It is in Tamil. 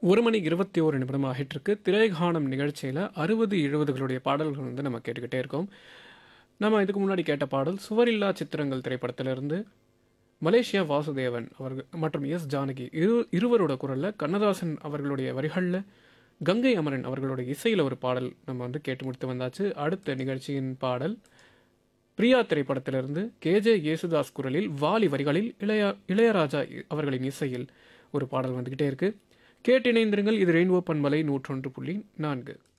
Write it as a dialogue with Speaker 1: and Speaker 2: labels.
Speaker 1: ஒரு மணி இருபத்தி ஒரு நிமிடம் ஆகிட்டிருக்கு திரைகானம் நிகழ்ச்சியில் அறுபது எழுபதுகளுடைய பாடல்கள் வந்து நம்ம கேட்டுக்கிட்டே இருக்கோம் நம்ம இதுக்கு முன்னாடி கேட்ட பாடல் சுவரில்லா சித்திரங்கள் திரைப்படத்திலிருந்து மலேசியா வாசுதேவன் அவர்கள் மற்றும் எஸ் ஜானகி இரு இருவரோட குரலில் கண்ணதாசன் அவர்களுடைய வரிகளில் கங்கை அமரன் அவர்களுடைய இசையில் ஒரு பாடல் நம்ம வந்து கேட்டு முடித்து வந்தாச்சு அடுத்த நிகழ்ச்சியின் பாடல் பிரியா திரைப்படத்திலிருந்து கேஜே யேசுதாஸ் குரலில் வாலி வரிகளில் இளைய இளையராஜா அவர்களின் இசையில் ஒரு பாடல் வந்துக்கிட்டே இருக்கு கேட்டிணைந்திருங்கள் இது ரெயின்போ பண்பலை நூற்றொன்று புள்ளி நான்கு